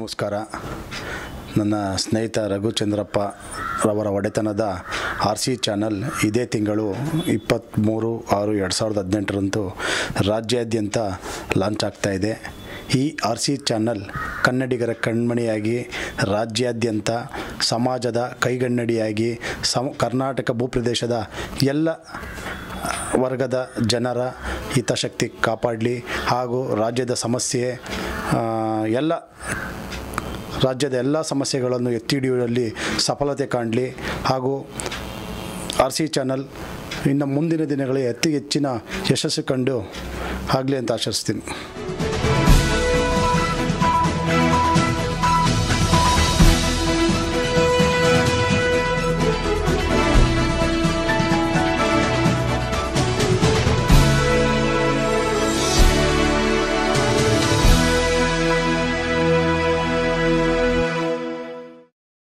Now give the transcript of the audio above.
ನಮಸ್ಕಾರ ನನ್ನ ಸ್ನೇಹಿತ ರಘುಚಂದ್ರಪ್ಪ ರವರ ಒಡೆತನದ ಆರ್ ಸಿ ಚಾನಲ್ ಇದೇ ತಿಂಗಳು ಇಪ್ಪತ್ತ್ಮೂರು ಆರು ಎರಡು ಸಾವಿರದ ಹದಿನೆಂಟರಂದು ರಾಜ್ಯಾದ್ಯಂತ ಲಾಂಚ್ ಆಗ್ತಾ ಇದೆ ಈ ಆರ್ ಸಿ ಚಾನಲ್ ಕನ್ನಡಿಗರ ಕಣ್ಮಣಿಯಾಗಿ ರಾಜ್ಯಾದ್ಯಂತ ಸಮಾಜದ ಕೈಗನ್ನಡಿಯಾಗಿ ಸಮ ಕರ್ನಾಟಕ ಭೂಪ್ರದೇಶದ ಎಲ್ಲ ವರ್ಗದ ಜನರ ಹಿತಾಸಕ್ತಿ ಕಾಪಾಡಲಿ ಹಾಗೂ ರಾಜ್ಯದ ಸಮಸ್ಯೆ ಆ, ಎಲ್ಲ ರಾಜ್ಯದ ಎಲ್ಲ ಸಮಸ್ಯೆಗಳನ್ನು ಎತ್ತಿ ಹಿಡಿಯುವಲ್ಲಿ ಸಫಲತೆ ಕಾಣಲಿ ಹಾಗೂ ಆರ್ ಸಿ ಚಾನಲ್ ಇನ್ನು ಮುಂದಿನ ದಿನಗಳಲ್ಲಿ ಅತಿ ಹೆಚ್ಚಿನ ಯಶಸ್ಸು ಕಂಡು ಆಗಲಿ ಅಂತ ಆಶಿಸ್ತೀನಿ